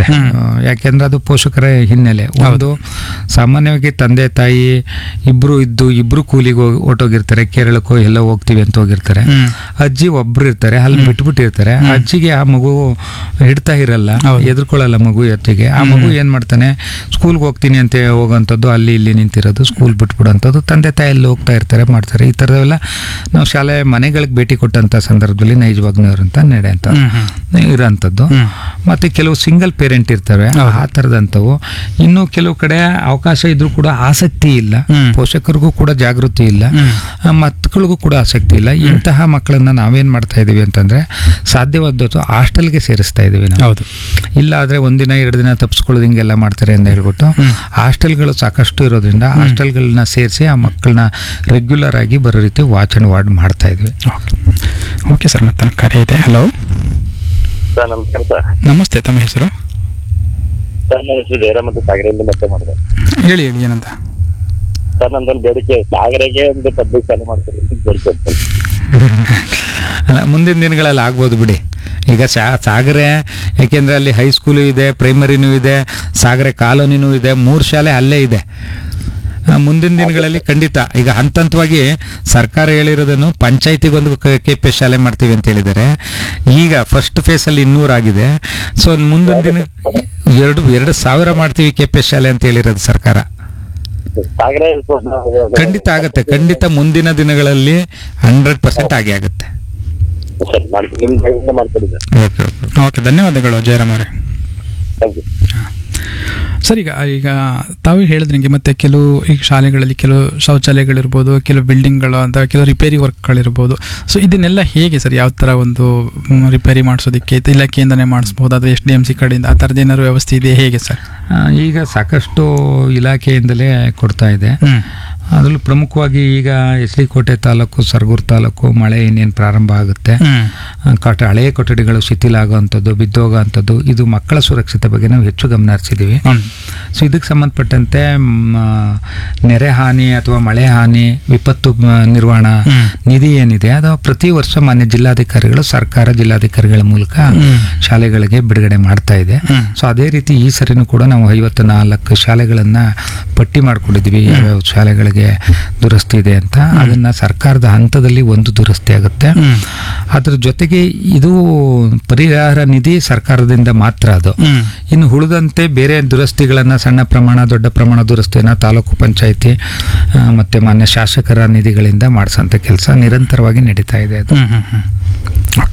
ಆ, ಯಾಕೆಂದ್ರೆ ಅದು ಪೋಷಕರ ಹಿನ್ನೆಲೆ ಒಂದು ಸಾಮಾನ್ಯವಾಗಿ ತಂದೆ ತಾಯಿ ಇಬ್ರು ಇದ್ದು ಇಬ್ರು ಕೂಲಿಗೆ ಹೋಗಿ ಹೊರ್ಟೋಗಿರ್ತಾರೆ ಕೇರಳಕ್ಕೋ ಎಲ್ಲೋ ಹೋಗ್ತೀವಿ ಅಂತ ಹೋಗಿರ್ತಾರೆ ಹ್ಮ್. ಅಜ್ಜಿ ಒಬ್ರು ಇರ್ತಾರೆ ಅಲ್ಲಿ ಬಿಟ್ಬಿಟ್ಟಿರ್ತಾರೆ ಅಜ್ಜಿಗೆ ಆ ಮಗು ಹಿಡ್ತಾ ಇರಲ್ಲ ಹೌದು. ಎದುರ್ಕೊಳ್ಳಲ್ಲ ಮಗು ಅಜ್ಜಿಗೆ ಆ ಮಗು ಏನ್ ಮಾಡ್ತಾನೆ ಸ್ಕೂಲ್ಗೆ ಹೋಗ್ತೀನಿ ಅಂತ ಹೋಗೋಂಥದ್ದು ಅಲ್ಲಿ ಇಲ್ಲಿ ನಿಂತಿರೋದು ಸ್ಕೂಲ್ ಬಿಟ್ಬಿಡೋಂಥದ್ದು ತಂದೆ ತಾಯಿ ಅಲ್ಲಿ ಹೋಗ್ತಾ ಇರ್ತಾರೆ ಮಾಡ್ತಾರೆ ಈ ಥರದೆಲ್ಲ ನಾವು ಶಾಲೆ ಮನೆಗಳಿಗೆ ಭೇಟಿ ಕೊಟ್ಟಂಥ ಸಂದರ್ಭದಲ್ಲಿ ನೈಜವಾಗ್ನವ್ರಂತ ನಡೆಯಂತ ಹ್ಮ್, ಹ್ಮ್. ಇರೋಂಥದ್ದು ಹ್ಮ್. ಮತ್ತೆ ಕೆಲವು ಸಿಂಗಲ್ ಪೇರೆಂಟ್ ಇರ್ತವೆ ಹೌದು. ಆ ಥರದಂಥವು ಇನ್ನು ಕೆಲವು ಕಡೆ ಅವಕಾಶ ಇದ್ರೂ ಕೂಡ ಆಸಕ್ತಿ ಇಲ್ಲ ಹ್ಮ್. ಪೋಷಕರಿಗೂ ಕೂಡ ಜಾಗೃತಿ ಇಲ್ಲ ಹ್ಮ್. ಆ, ಮಕ್ಕಳಿಗೂ ಕೂಡ ಆಸಕ್ತಿ ಇಲ್ಲ ಇಂತಹ ಮಕ್ಕಳನ್ನ ನಾವೇನ್ ಮಾಡ್ತಾ ಇದೀವಿ ಅಂತಂದ್ರೆ ಸಾಧ್ಯವಾದದ್ದು ಹಾಸ್ಟೆಲ್ಗೆ ಸೇರಿಸ್ತಾ ಇದೀವಿ ನಾವು ಹೌದು ಇಲ್ಲ ಆದ್ರೆ ಒಂದಿನ ಎರಡು ದಿನ ತಪ್ಪಿಸ್ಕೊಳ್ಳೋದು ಹಿಂಗೆಲ್ಲ ಮಾಡ್ತಾರೆ ಅಂತ ಹೇಳ್ಬಿಟ್ಟು ಹ್ಮ್. ಹಾಸ್ಟೆಲ್ಗಳು ಸಾಕಷ್ಟು ಇರೋದ್ರಿಂದ ಹಾಸ್ಟೆಲ್ಗಳನ್ನ ಸೇರಿಸಿ ಆ ಮಕ್ಕಳನ್ನ ರೆಗ್ಯುಲರ್ ಆಗಿ ಬರೋ ರೀತಿ ವಾಚ್ ಅಂಡ್ ವಾರ್ಡ್ ಮಾಡ್ತಾ ಇದ್ವಿ ಓಕೆ ಓಕೆ ಸರ್ ಮತ್ತೆ ಕರೆ ಇದೆ ಹಲೋ ಸರ್ ನಮಸ್ಕಾರ ಸರ್ ನಮಸ್ತೆ ತಮ್ಮ ಹೆಸರು ಸರ್ ನನ್ನ ಹೆಸರು ಜಯರಾಮ್ ಅಂತ ಸಾಗರೆಯಿಂದ ಮತ್ತೆ ಮಾಡಿದೆ ಹೇಳಿ ಹೇಳಿ ಏನಂತ ಸರ್ ನಂದೊಂದು ಬೇಡಿಕೆ ಸಾಗರೆಗೆ ಒಂದು ಪಬ್ಲಿಕ್ ಚಾಲು ಮಾಡ್ತಾರೆ ಅಂತ ಬೇಡಿಕೆ ಇತ್ತು. ಅಲ್ಲ ಮುಂದಿನ ದಿನಗಳಲ್ಲಿ ಆಗ್ಬೋದು ಬಿಡಿ ಈಗ ಸಾ ಸಾಗರೆ ಯಾಕೆಂದ್ರೆ ಅಲ್ಲಿ ಹೈಸ್ಕೂಲು ಇದೆ ಪ್ರೈಮರಿನೂ ಇದೆ ಸಾಗರೆ ಕಾಲೋನಿನೂ ಇದೆ ಮೂರು ಶಾಲೆ ಅಲ್ಲೇ ಇದೆ ಆ, ಮುಂದಿನ ದಿನಗಳಲ್ಲಿ ಖಂಡಿತ ಈಗ ಹಂತ ಹಂತವಾಗಿ ಸರ್ಕಾರ ಹೇಳಿರೋದನ್ನು ಪಂಚಾಯತಿಗೊಂದು ಕೆ ಪಿ ಶಾಲೆ ಮಾಡ್ತೀವಿ ಅಂತ ಹೇಳಿದ್ದಾರೆ ಈಗ ಫಸ್ಟ್ ಫೇಸಲ್ಲಿ ಇನ್ನೂರು ಆಗಿದೆ ಸೊ ಮುಂದಿನ ದಿನ ಎರಡು ಎರಡು ಸಾವಿರ ಮಾಡ್ತೀವಿ ಕೆ ಪಿ ಶಾಲೆ ಅಂತ ಹೇಳಿರೋದು ಸರ್ಕಾರ ಸಾಗರೆ ಖಂಡಿತ ಆಗತ್ತೆ ಖಂಡಿತ ಮುಂದಿನ ದಿನಗಳಲ್ಲಿ ಹಂಡ್ರೆಡ್ ಪರ್ಸೆಂಟ್ ಆಗೇ ಆಗುತ್ತೆ ಸರ್ ಮಾಡ್ತೀನಿ ನಿಮ್ಮ ಕೈಯಿಂದ ಮಾಡ್ಕೊಡಿ ಸರ್ ಓಕೆ ಓಕೆ ಓಕೆ ಧನ್ಯವಾದಗಳು ಜಯರಾಮ್ ಅವರೇ ಥ್ಯಾಂಕ್ ಯು ಸರ್ ಈಗ ಈಗ ತಾವು ಹೇಳಿದ್ರಂಗೆ ಮತ್ತೆ ಕೆಲವು ಈಗ ಶಾಲೆಗಳಲ್ಲಿ ಕೆಲವು ಶೌಚಾಲಯಗಳಿರ್ಬೋದು ಕೆಲವು ಬಿಲ್ಡಿಂಗ್ಗಳು ಅಂತ ಕೆಲವು ರಿಪೇರಿ ವರ್ಕ್ಗಳಿರ್ಬೋದು ಸೊ ಇದನ್ನೆಲ್ಲ ಹೇಗೆ ಸರ್ ಯಾವ ಥರ ಒಂದು ಮ್, ರಿಪೇರಿ ಮಾಡಿಸೋದಕ್ಕೆ ಇಲಾಖೆಯಿಂದನೇ ಮಾಡಿಸ್ಬೋದು ಅಥವಾ ಎಸ್ ಡಿ ಎಮ್ ಸಿ ಕಡೆಯಿಂದ ಆ ಥರದ್ದು ಏನಾದ್ರು ವ್ಯವಸ್ಥೆ ಇದೆ ಹೇಗೆ ಸರ್ ಆ, ಈಗ ಸಾಕಷ್ಟು ಇಲಾಖೆಯಿಂದಲೇ ಕೊಡ್ತಾ ಇದೆ ಹ್ಮ್ ಅದರಲ್ಲೂ ಪ್ರಮುಖವಾಗಿ ಈಗ ಎಸ್ ಡಿ ಕೋಟೆ ತಾಲೂಕು ಸರಗೂರು ತಾಲೂಕು ಮಳೆ ಇನ್ನೇನು ಪ್ರಾರಂಭ ಆಗುತ್ತೆ ಹ್ಮ್ ಆ, ಕಟ ಹಳೆಯ ಕೊಠಡಿಗಳು ಶಿಥಿಲ ಆಗುವಂಥದ್ದು ಬಿದ್ದೋಗೋವಂಥದ್ದು ಇದು ಮಕ್ಕಳ ಸುರಕ್ಷತೆ ಬಗ್ಗೆ ನಾವು ಹೆಚ್ಚು ಗಮನ ಹರಿಸಿದ್ದೀವಿ ಹ್ಮ್. ಸೊ ಇದಕ್ಕೆ ಸಂಬಂಧಪಟ್ಟಂತೆ ಮ್, ನೆರೆ ಹಾನಿ ಅಥವಾ ಮಳೆ ಹಾನಿ ವಿಪತ್ತು ಮ, ನಿರ್ವಹಣಾ ಹ್ಮ್. ನಿಧಿ ಏನಿದೆ ಅದು ಪ್ರತಿ ವರ್ಷ ಮಾನ್ಯ ಜಿಲ್ಲಾಧಿಕಾರಿಗಳು ಸರ್ಕಾರ ಜಿಲ್ಲಾಧಿಕಾರಿಗಳ ಮೂಲಕ ಹ್ಮ್. ಶಾಲೆಗಳಿಗೆ ಬಿಡುಗಡೆ ಮಾಡ್ತಾ ಇದೆ ಹ್ಮ್. ಸೊ ಅದೇ ರೀತಿ ಈ ಸರಿನೂ ಕೂಡ ನಾವು ಐವತ್ತು ನಾಲ್ಕು ಶಾಲೆಗಳನ್ನ ಪಟ್ಟಿ ಮಾಡ್ಕೊಂಡಿದ್ವಿ ಯಾವ್ಯಾವ ಶಾಲೆಗಳಿಗೆ ದುರಸ್ತಿ ಇದೆ ಅಂತ ಅದನ್ನ ಸರ್ಕಾರದ ಹಂತದಲ್ಲಿ ಒಂದು ದುರಸ್ತಿ ಆಗುತ್ತೆ ಹ್ಮ್. ಅದ್ರ ಜೊತೆಗೆ ಇದು ಪರಿಹಾರ ನಿಧಿ ಸರ್ಕಾರದಿಂದ ಮಾತ್ರ ಅದು ಹ್ಮ್. ಇನ್ನು ಉಳಿದಂತೆ ಬೇರೆ ದುರಸ್ತಿಗಳನ್ನ ಸಣ್ಣ ಪ್ರಮಾಣ ದೊಡ್ಡ ಪ್ರಮಾಣ ದುರಸ್ತಿಯನ್ನ ತಾಲೂಕು ಪಂಚಾಯಿತಿ ಆ, ಮತ್ತೆ ಮಾನ್ಯ ಶಾಸಕರ ನಿಧಿಗಳಿಂದ ಮಾಡಿಸೋಂಥ ಕೆಲಸ ನಿರಂತರವಾಗಿ ನಡೀತಾ ಇದೆ ಅದು ಹ್ಮ್ ಹ್ಮ್ ಹ್ಮ್ ಓಕೆ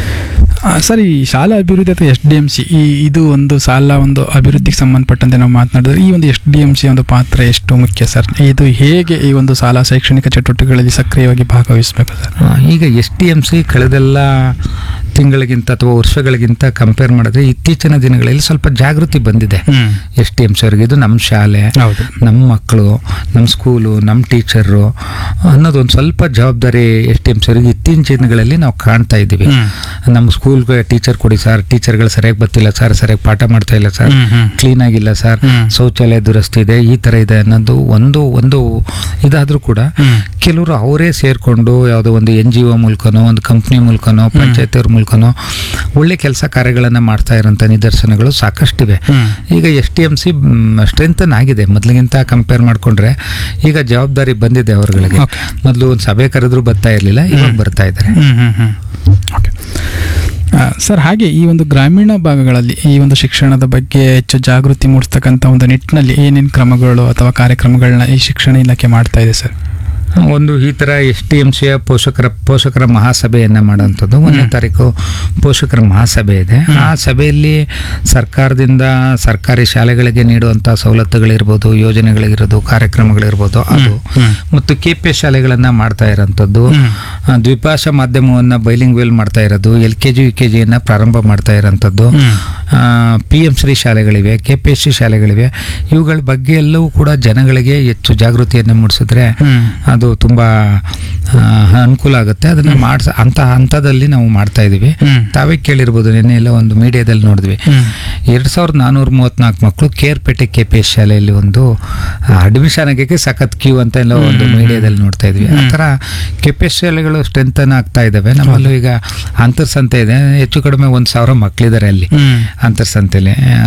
ಆ, ಸರ್ ಈ ಶಾಲಾ ಅಭಿವೃದ್ಧಿ ಅಥವಾ ಎಸ್ ಡಿ ಎಮ್ ಸಿ ಈ ಇದು ಒಂದು ಸಾಲ ಒಂದು ಅಭಿವೃದ್ಧಿಗೆ ಸಂಬಂಧಪಟ್ಟಂತೆ ನಾವು ಮಾತನಾಡಿದ್ರೆ ಈ ಒಂದು ಎಸ್ ಡಿ ಎಮ್ ಸಿ ಒಂದು ಪಾತ್ರ ಎಷ್ಟು ಮುಖ್ಯ ಸರ್ ಇದು ಹೇಗೆ ಈ ಒಂದು ಶಾಲಾ ಶೈಕ್ಷಣಿಕ ಚಟುವಟಿಕೆಗಳಲ್ಲಿ ಸಕ್ರಿಯವಾಗಿ ಭಾಗವಹಿಸಬೇಕು ಸರ್ ಆ, ಈಗ ಎಸ್ ಟಿ ಎಮ್ ಸಿ ಕಳೆದೆಲ್ಲ ತಿಂಗಳಿಗಿಂತ ಅಥವಾ ವರ್ಷಗಳಿಗಿಂತ ಕಂಪೇರ್ ಮಾಡಿದ್ರೆ ಇತ್ತೀಚಿನ ದಿನಗಳಲ್ಲಿ ಸ್ವಲ್ಪ ಜಾಗೃತಿ ಬಂದಿದೆ ಹ್ಮ್ ಎಸ್ ಟಿ ಎಮ್ ಸಿ ಅವರಿಗೆ ಇದು ನಮ್ಮ ಶಾಲೆ ಹೌದು ನಮ್ಮ ಮಕ್ಕಳು ನಮ್ಮ ಸ್ಕೂಲು ನಮ್ಮ ಟೀಚರು ಅನ್ನೋದು ಒಂದು ಸ್ವಲ್ಪ ಜವಾಬ್ದಾರಿ ಎಸ್ ಟಿ ಎಮ್ ಸಿ ಅವರಿಗೆ ಇತ್ತೀಚಿನ ದಿನಗಳಲ್ಲಿ ನಾವು ಕಾಣ್ತಾ ಇದ್ದೀವಿ ಹ್ಮ್. ನಮ್ಮ ಸ್ಕೂಲ್ಗೆ ಟೀಚರ್ ಕೊಡಿ ಸರ್ ಟೀಚರ್ಗಳು ಸರಿಯಾಗಿ ಬರ್ತಿಲ್ಲ ಸರ್ ಸರಿಯಾಗಿ ಪಾಠ ಮಾಡ್ತಾ ಇಲ್ಲ ಸರ್ ಹ್ಮ್, ಹ್ಮ್. ಕ್ಲೀನ್ ಆಗಿಲ್ಲ ಸರ್ ಹ್ಮ್. ಶೌಚಾಲಯ ದುರಸ್ತಿ ಇದೆ ಈ ಥರ ಇದೆ ಅನ್ನೋದು ಒಂದು ಒಂದು ಇದಾದರೂ ಕೂಡ ಹ್ಮ್. ಕೆಲವರು ಅವರೇ ಸೇರಿಕೊಂಡು ಯಾವುದೋ ಒಂದು ಎನ್ ಜಿ ಒ ಮೂಲಕನೋ ಒಂದು ಕಂಪ್ನಿ ಮೂಲಕನೋ ಪಂಚಾಯತಿಯವ್ರ ಮೂಲಕನೋ ಒಳ್ಳೆ ಕೆಲಸ ಕಾರ್ಯಗಳನ್ನು ಮಾಡ್ತಾ ಇರೋಂಥ ನಿದರ್ಶನಗಳು ಸಾಕಷ್ಟಿವೆ ಹ್ಮ್. ಈಗ S T M C strengthen ಆಗಿದೆ ಮೊದಲಿಗಿಂತ ಕಂಪೇರ್ ಮಾಡಿಕೊಂಡ್ರೆ ಈಗ ಜವಾಬ್ದಾರಿ ಬಂದಿದೆ ಅವರುಗಳಿಗೆ Okay. ಮೊದಲು ಒಂದು ಸಭೆ ಕರೆದ್ರು ಬರ್ತಾ ಇರಲಿಲ್ಲ ಇವಾಗ ಬರ್ತಾ ಇದ್ದಾರೆ ಹ್ಮ್ ಹ್ಮ್ ಹ್ಮ್ ಓಕೆ ಆ, ಸರ್ ಹಾಗೆ ಈ ಒಂದು ಗ್ರಾಮೀಣ ಭಾಗಗಳಲ್ಲಿ ಈ ಒಂದು ಶಿಕ್ಷಣದ ಬಗ್ಗೆ ಹೆಚ್ಚು ಜಾಗೃತಿ ಮೂಡಿಸ್ತಕ್ಕಂಥ ಒಂದು ನಿಟ್ಟಿನಲ್ಲಿ ಏನೇನು ಕ್ರಮಗಳು ಅಥವಾ ಕಾರ್ಯಕ್ರಮಗಳನ್ನ ಈ ಶಿಕ್ಷಣ ಇಲಾಖೆ ಮಾಡ್ತಾ ಇದೆ ಸರ್ ಒಂದು ಈ ಥರ ಎಸ್ ಟಿ ಎಮ್ ಸಿಯ ಪೋಷಕರ ಪೋಷಕರ ಮಹಾಸಭೆಯನ್ನು ಮಾಡೋಂಥದ್ದು ಒಂದನೇ ತಾರೀಕು ಪೋಷಕರ ಮಹಾಸಭೆ ಇದೆ ಆ ಸಭೆಯಲ್ಲಿ ಸರ್ಕಾರದಿಂದ ಸರ್ಕಾರಿ ಶಾಲೆಗಳಿಗೆ ನೀಡುವಂಥ ಸವಲತ್ತುಗಳಿರ್ಬೋದು ಯೋಜನೆಗಳಿರ್ಬೋದು ಕಾರ್ಯಕ್ರಮಗಳಿರ್ಬೋದು ಅದು ಹ್ಮ್. ಮತ್ತು ಕೆ ಪಿ ಎಸ್ ಶಾಲೆಗಳನ್ನು ಮಾಡ್ತಾ ಇರೋಂಥದ್ದು ಹ್ಮ್. ಆ, ದ್ವಿಭಾಷಾ ಮಾಧ್ಯಮವನ್ನು ಬೈಲಿಂಗ್ ವೇಲ್ ಮಾಡ್ತಾ ಇರೋದು L K G U K ಜಿಯನ್ನು ಪ್ರಾರಂಭ ಮಾಡ್ತಾ ಇರೋಂಥದ್ದು ಹ್ಮ್. ಪಿ ಎಂ ಶ್ರೀ ಶಾಲೆಗಳಿವೆ ಕೆ ಪಿ ಎಸ್ ಸಿ ಶಾಲೆಗಳಿವೆ ಇವುಗಳ ಬಗ್ಗೆ ಎಲ್ಲವೂ ಕೂಡ ಜನಗಳಿಗೆ ಹೆಚ್ಚು ಜಾಗೃತಿಯನ್ನು ಮೂಡಿಸಿದ್ರೆ ಹ್ಮ್. ಅದು ತುಂಬ ಆ, ಅನುಕೂಲ ಆಗುತ್ತೆ ಅದನ್ನು ಮಾಡಿಸ ಅಂತ ಹಂತದಲ್ಲಿ ನಾವು ಮಾಡ್ತಾ ಇದ್ದೀವಿ ಹ್ಮ್. ತಾವೇ ಕೇಳಿರ್ಬೋದು ನಿನ್ನೆ ಎಲ್ಲ ಒಂದು ಮೀಡಿಯಾದಲ್ಲಿ ನೋಡಿದ್ವಿ ಹ್ಮ್. ಎರಡು ಸಾವಿರದ ನಾನ್ನೂರ ಮೂವತ್ನಾಲ್ಕು ಮಕ್ಕಳು ಕೇರ್ಪೇಟೆ ಕೆ ಪಿ ಎಸ್ ಶಾಲೆಯಲ್ಲಿ ಒಂದು ಅಡ್ಮಿಷನ್ ಆಗಕ್ಕೆ ಸಖತ್ ಕ್ಯೂ ಅಂತ ಎಲ್ಲ ಒಂದು ಮೀಡಿಯಾದಲ್ಲಿ ನೋಡ್ತಾ ಇದ್ವಿ ಆ ಥರ ಕೆ ಪಿ ಎಸ್ ಶಾಲೆಗಳು ಸ್ಟ್ರೆಂಥನ್ ಆಗ್ತಾ ಇದ್ದಾವೆ ನಮ್ಮಲ್ಲೂ ಈಗ ಅಂತರ್ಸಂತೆ ಇದೆ ಹೆಚ್ಚು ಕಡಿಮೆ ಒಂದು ಸಾವಿರ ಮಕ್ಕಳಿದ್ದಾರೆ ಅಲ್ಲಿ ಹ್ಮ್. ಅಂತರ್ಸಂತೆಯಲ್ಲಿ